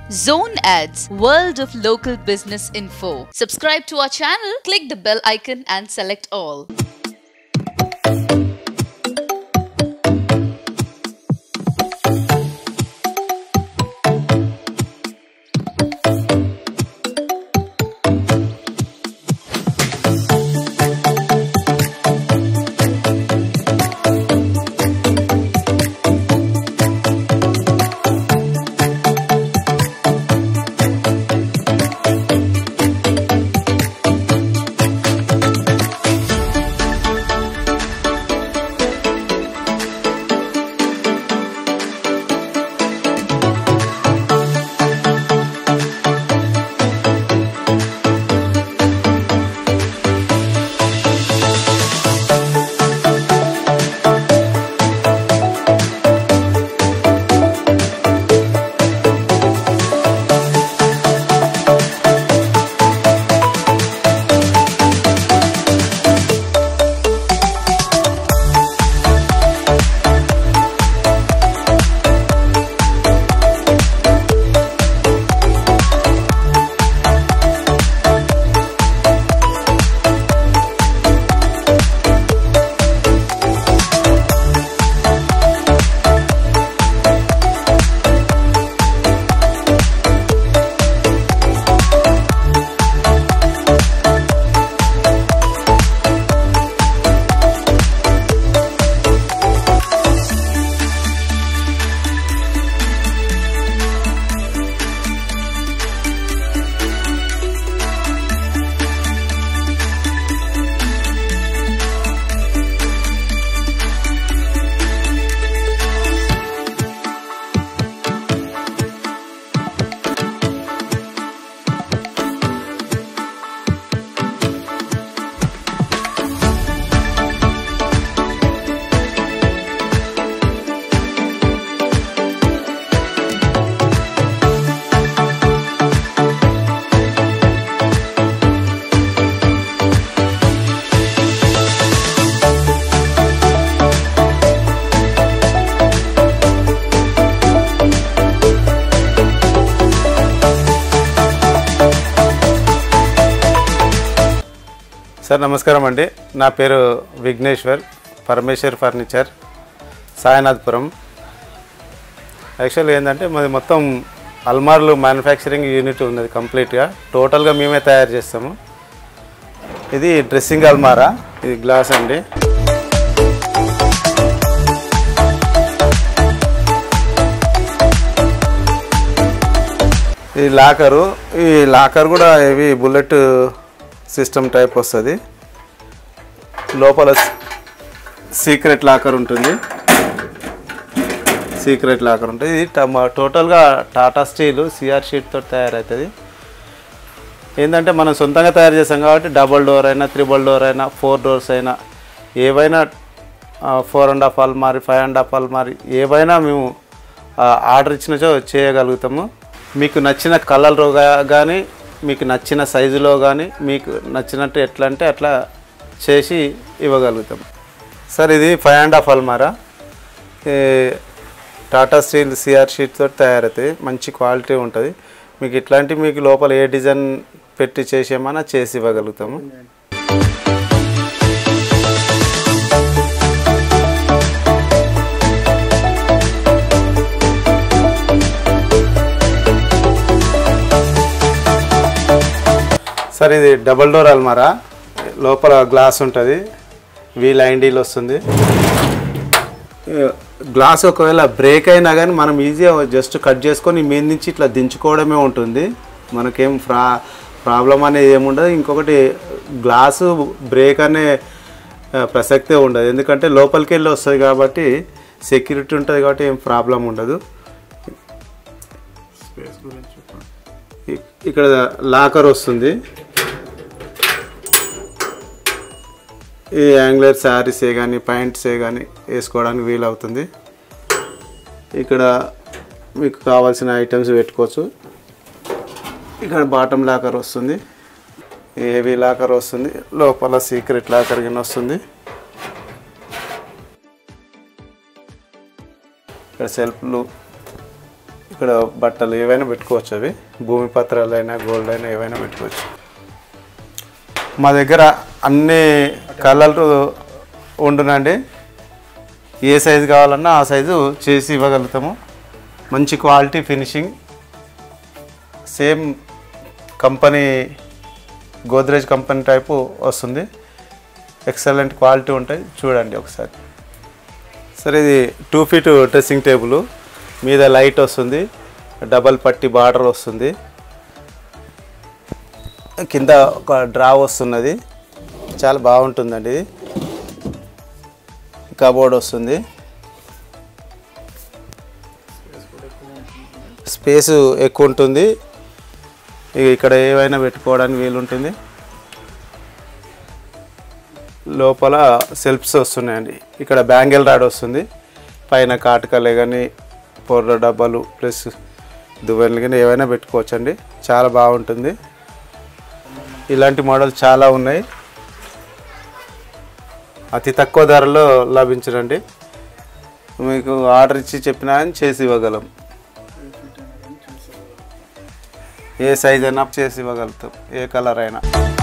Zone Ads, World of Local Business Info. Subscribe to our channel, click the bell icon and select all. Sir నమస్కారం అండి నా పేరు Vigneshwar Parameshwar furniture సాయినాథ్పురం యాక్చువల్గా ఏంటంటే మాది మొత్తం అల్మార్లు మ్యానుఫ్యాక్చరింగ్ యూనిట్ ఉన్నది కంప్లీట్గా టోటల్గా మేమే తయారు చేస్తాము ఇది డ్రెస్సింగ్ అల్మారా ఇది గ్లాస్ అండి ఈ లాకరు ఈ లాకర్ కూడా ఇవి బుల్లెట్ సిస్టమ్ టైప్ వస్తుంది లోపల సీక్రెట్ లాకర్ ఉంటుంది సీక్రెట్ లాకర్ ఉంటుంది ఇది టమ- టోటల్గా టాటా స్టీల్ సిఆర్ షీట్తో తయారవుతుంది ఏంటంటే మనం సొంతంగా తయారు చేస్తాం కాబట్టి డబల్ డోర్ అయినా త్రిబుల్ డోర్ అయినా ఫోర్ డోర్స్ అయినా ఏవైనా ఫోర్ అండ్ హాఫ్ అల్మారి ఫైవ్ అండ్ హాఫ్ అల్మారి ఏవైనా మేము ఆ, ఆర్డర్ ఇచ్చినచో చేయగలుగుతాము మీకు నచ్చిన కలర్లో కానీ మీకు నచ్చిన సైజులో కానీ మీకు నచ్చినట్టు ఎట్లా అంటే అట్లా చేసి ఇవ్వగలుగుతాం సార్ ఇది ఫైవ్ అండ్ హాఫ్ అల్మారా ఈ టాటా స్టీల్ సిఆర్ షీట్తో తయారవుతాయి మంచి క్వాలిటీ ఉంటుంది మీకు ఇట్లాంటి మీకు లోపల ఏ డిజైన్ పెట్టి చేసేమన్నా చేసి ఇవ్వగలుగుతాము సార్ ఇది డబల్ డోర్ అల్మారా లోపల గ్లాస్ ఉంటుంది వీల్ ఐండీల్ వస్తుంది గ్లాస్ ఒకవేళ బ్రేక్ అయినా కానీ మనం ఈజీగా జస్ట్ కట్ చేసుకొని మీద నుంచి ఇట్లా దించుకోవడమే ఉంటుంది మనకేం ప్రా ప్రాబ్లం అనేది ఏముండదు ఇంకొకటి గ్లాసు బ్రేక్ అనే ఆ, ప్రసక్తే ఉండదు ఎందుకంటే లోపలికి వెళ్ళి వస్తుంది కాబట్టి సెక్యూరిటీ ఉంటుంది కాబట్టి ఏం ప్రాబ్లం ఉండదు ఇ- ఇక్కడ లాకర్ వస్తుంది ఈ యాంగ్లర్ శారీసే కానీ ప్యాంట్సే కానీ వేసుకోవడానికి వీలవుతుంది ఇక్కడ మీకు కావాల్సిన ఐటమ్స్ పెట్టుకోవచ్చు ఇక్కడ బాటమ్ లాకర్ వస్తుంది హెవీ లాకర్ వస్తుంది లోపల సీక్రెట్ లాకర్ కింద వస్తుంది ఇక్కడ సెల్ఫ్లు ఇక్కడ బట్టలు ఏవైనా పెట్టుకోవచ్చు అవి భూమి పత్రాలు అయినా గోల్డ్ అయినా ఏవైనా పెట్టుకోవచ్చు మా దగ్గర అన్ని కలర్లు ఉండునండి ఏ సైజు కావాలన్నా ఆ సైజు చేసి ఇవ్వగలుగుతాము మంచి quality finishing same company Godrej company type వస్తుంది ఎక్సలెంట్ క్వాలిటీ ఉంటాయి చూడండి ఒకసారి సరే ఇది టూ ఫీట్ డ్రెస్సింగ్ టేబుల్ మీద లైట్ వస్తుంది డబల్ పట్టి బార్డర్ వస్తుంది కింద ఒక డ్రా వస్తున్నది చాలా బాగుంటుందండి ఇది కబోర్డ్ వస్తుంది స్పేస్ ఎక్కువ ఉంటుంది ఇక ఇక్కడ ఏవైనా పెట్టుకోవడానికి వీలు ఉంటుంది లోపల సెల్ఫ్స్ వస్తున్నాయండి ఇక్కడ బ్యాంగిల్ రాడ్ వస్తుంది పైన కాటకలే కానీ పొర్ర డబ్బాలు ప్లస్ దువ్వెనలు కానీ ఏవైనా పెట్టుకోవచ్చండి చాలా బాగుంటుంది ఇలాంటి మోడల్ చాలా ఉన్నాయి అతి తక్కువ ధరలో లభించడండి మీకు ఆర్డర్ ఇచ్చి చెప్పినా అని చేసి ఇవ్వగలం ఏ సైజ్ అయినా చేసి ఇవ్వగలుగుతాం ఏ కలర్ అయినా